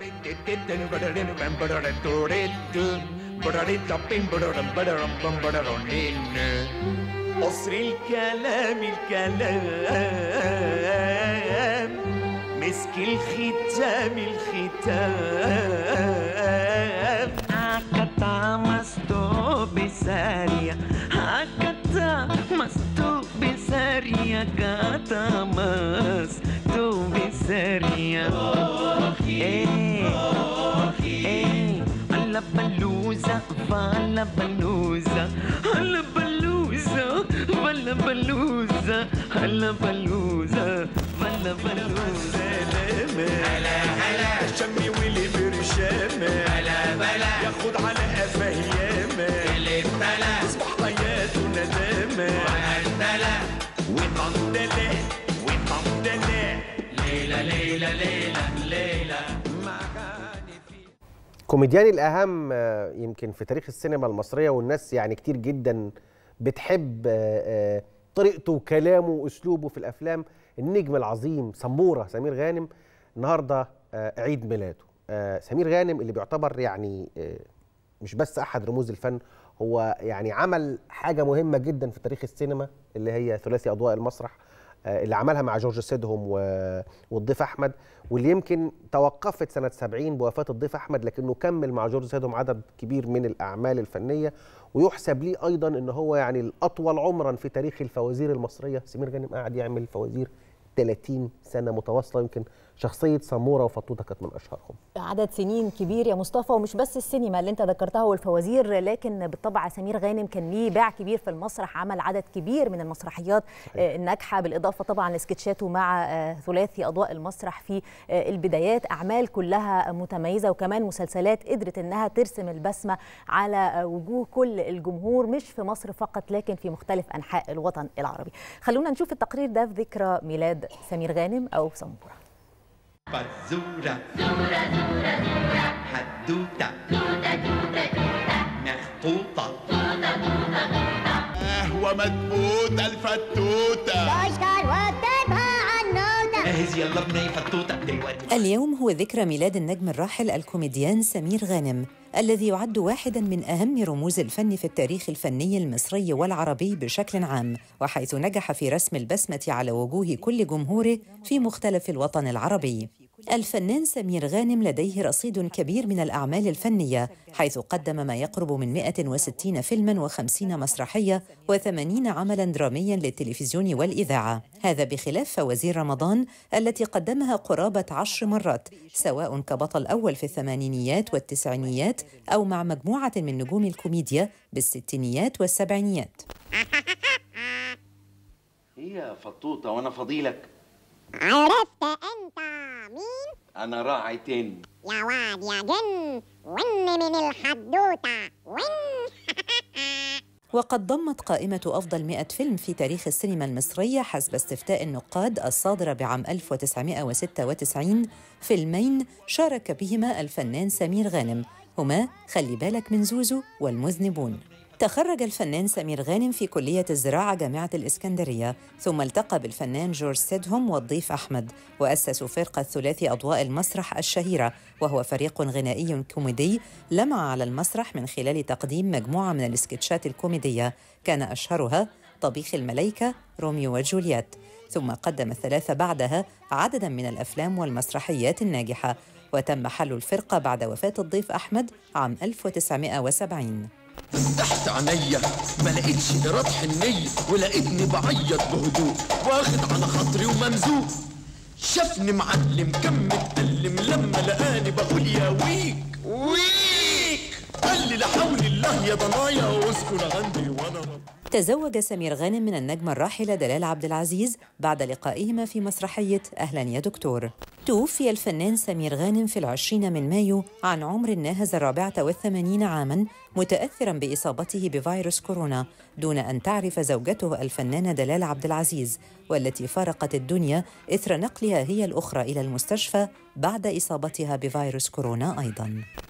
قصر الكلام الكلام مسك الختام الختام Hakata mastu bisaria Hakata mastu bisaria Kata mastu bisaria Eh, eh Alla baluza, falla baluza Alla baluza, falla baluza Alla baluza, falla baluza هلا هلا شمي واللي برشامة هلا بلا ياخد على قفاه ياما اللي بلا تصبح حياته ندامة وهندلة وطندلة وطندلة ليلة ليلة ليلة ليلة كوميدياني الأهم آه، يمكن في تاريخ السينما المصرية والناس يعني كتير جدا بتحب آه، آه، طريقته وكلامه وأسلوبه في الأفلام النجم العظيم سمورة سمير غانم النهاردة آه، عيد ميلاده آه، سمير غانم اللي بيعتبر يعني آه، مش بس أحد رموز الفن هو يعني عمل حاجة مهمة جدا في تاريخ السينما اللي هي ثلاثي أضواء المسرح آه، اللي عملها مع جورج سيدهم و- والضيف احمد واللي يمكن توقفت سنه 70 بوفاه الضيف احمد لكنه كمل مع جورج سيدهم عدد كبير من الاعمال الفنيه ويحسب ليه ايضا ان هو يعني الاطول عمرا في تاريخ الفوازير المصريه سمير غانم قاعد يعمل فوازير 30 سنه متواصله يمكن شخصيه سموره وفطوطه كانت من اشهرهم عدد سنين كبير يا مصطفى ومش بس السينما اللي انت ذكرتها والفوازير لكن بالطبع سمير غانم كان ليه باع كبير في المسرح عمل عدد كبير من المسرحيات آه، الناجحه بالاضافه طبعا لسكتشاته مع آه، ثلاثي اضواء المسرح في آه، البدايات اعمال كلها متميزه وكمان مسلسلات قدرت انها ترسم البسمه على آه، وجوه كل الجمهور مش في مصر فقط لكن في مختلف انحاء الوطن العربي خلونا نشوف التقرير ده في ذكرى ميلاد سمير غانم او سمبوره فزورة زورة زورة زورة حدوتة توتة توتة توتة مخطوطة توتة توتة توتة قهوة مدبوتة الفتوتة تشكر واكتبها عنوتة اهز يلا بني فتوتة دلوقتي اليوم هو ذكرى ميلاد النجم الراحل الكوميديان سمير غانم الذي يعد واحدا من أهم رموز الفن في التاريخ الفني المصري والعربي بشكل عام وحيث نجح في رسم البسمة على وجوه كل جمهوره في مختلف الوطن العربي الفنان سمير غانم لديه رصيد كبير من الأعمال الفنية حيث قدم ما يقرب من 160 فيلما و50 مسرحية و80 عملا دراميا للتلفزيون والإذاعة هذا بخلاف فوازير رمضان التي قدمها قرابة عشر مرات سواء كبطل أول في الثمانينيات والتسعينيات أو مع مجموعة من نجوم الكوميديا بالستينيات والسبعينيات هي يا فطوطة وأنا فضيلك عرفت انت مين؟ أنا راعي تن يا واد يا جن ون من الحدوتة ون وقد ضمت قائمة أفضل 100 فيلم في تاريخ السينما المصرية حسب استفتاء النقاد الصادرة بعام 1996 فيلمين شارك بهما الفنان سمير غانم هما خلي بالك من زوزو والمذنبون تخرج الفنان سمير غانم في كلية الزراعة جامعة الإسكندرية ثم التقى بالفنان جورج سيدهم والضيف أحمد وأسسوا فرقة ثلاثي أضواء المسرح الشهيرة وهو فريق غنائي كوميدي لمع على المسرح من خلال تقديم مجموعة من السكتشات الكوميدية كان أشهرها طبيخ الملايكة روميو وجولييت ثم قدم الثلاثة بعدها عددا من الأفلام والمسرحيات الناجحة وتم حل الفرقة بعد وفاة الضيف أحمد عام 1970 تحت عينيا ما لقيتش إيراد حنية ولقيتني بعيط بهدوء واخد على خاطري وممزوق شافني معلم كم متألم لما لقاني بقول يا ويك ويك قال لي لا حول الله يا ضنايا واسكن عندي وانا رب تزوج سمير غانم من النجمة الراحلة دلال عبد العزيز بعد لقائهما في مسرحية أهلا يا دكتور توفي الفنان سمير غانم في العشرين من مايو عن عمر ناهز الرابعة والثمانين عاماً متأثراً بإصابته بفيروس كورونا دون أن تعرف زوجته الفنانة دلال عبد العزيز والتي فارقت الدنيا إثر نقلها هي الأخرى إلى المستشفى بعد إصابتها بفيروس كورونا أيضاً